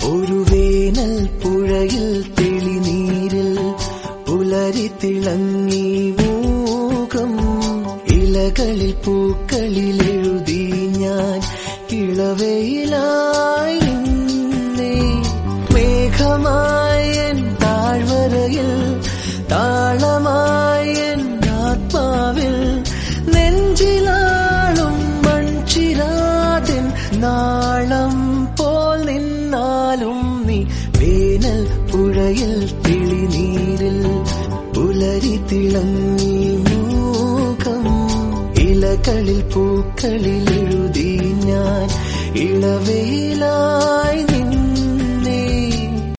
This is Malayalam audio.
ഒരു വേനൽ പുഴയിൽ തെളിനീരിൽ പുലരി തിളങ്ങി മൂകം ഇലകളിൽ പൂക്കളിൽ എഴുതി ഞാൻ ഇളവയിലായി നിന്നേ മേഘമായൻ താഴ്വരയിൽ താളമായൻ ആത്മാവിൽ നെഞ്ചിലാളും മൺചിരാതിൻ നാളം പോൽ നിന്നാലും നീ വേനൽ പുഴയിൽ തെളിനീരിൽ പുലരി തിളങ്ങി മൂകം ഇലകളിൽ പൂക്കളിൽ എഴുതി ഞാൻ ഇളവയിലായി നിന്നെ